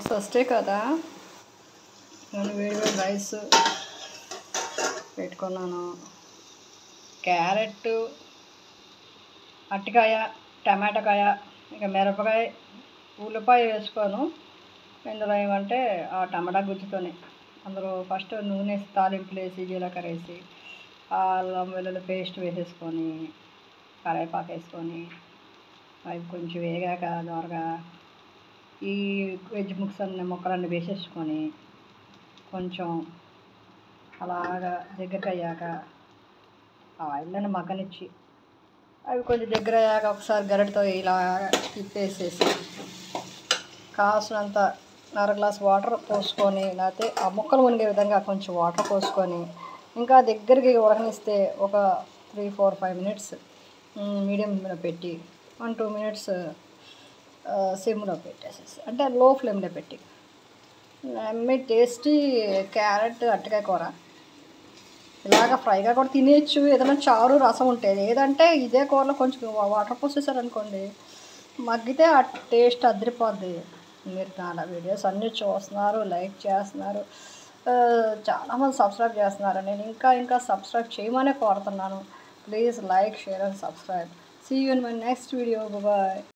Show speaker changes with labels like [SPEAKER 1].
[SPEAKER 1] ఫస్టే కదా నేను వేడి వేడి రైస్ పెట్టుకున్నాను క్యారెట్ అరటికాయ టమాటాకాయ ఇక మిరపకాయ ఉల్లిపాయ వేసుకోను ఇందులో ఏమంటే ఆ టమాటా గుజ్జుతోనే అందులో ఫస్ట్ నూనె వేసి తాలింపులు వేసి జీలకర్ర వేసి ఆ అల్లం వెల్లుల్లి పేస్ట్ వేసేసుకొని కరివేపాకు వేసుకొని అవి కొంచెం వేగాక దోరగా ఈ వెజ్ మిక్స్ అన్ని ముక్కలన్నీ వేసేసుకొని కొంచెం అలాగా దగ్గరికి అయ్యాక ఆయిల్ని మగ్గనిచ్చి అవి కొంచెం దగ్గర అయ్యాక ఒకసారి గరిటతో ఇలా తిప్పేసేసి కావాల్సినంత అర గ్లాస్ వాటర్ పోసుకొని లేకపోతే ఆ ముక్కలు మునిగే విధంగా కొంచెం వాటర్ పోసుకొని ఇంకా దగ్గరికి ఉడకనిస్తే ఒక త్రీ ఫోర్ ఫైవ్ మినిట్స్ మీడియంలో పెట్టి వన్ టూ మినిట్స్ సిమ్లో పెట్టేసేసి అంటే లో ఫ్లేమ్లో పెట్టి మీ టేస్టీ క్యారెట్ అట్టకాయ కూర ఇలాగ ఫ్రైగా కూడా తినేయచ్చు ఏదైనా చారు రసం ఉంటే లేదంటే ఇదే కూరలో కొంచెం వాటర్ పోసేసారనుకోండి మగ్గితే ఆ టేస్ట్ అదిరిపోద్ది మీరు చాలా వీడియోస్ అన్నీ చూస్తున్నారు లైక్ చేస్తున్నారు ఆ, చాలామంది సబ్స్క్రైబ్ చేస్తున్నారు నేను ఇంకా ఇంకా సబ్స్క్రైబ్ చేయమనే కోరుతున్నాను please like share and subscribe see you in my next video bye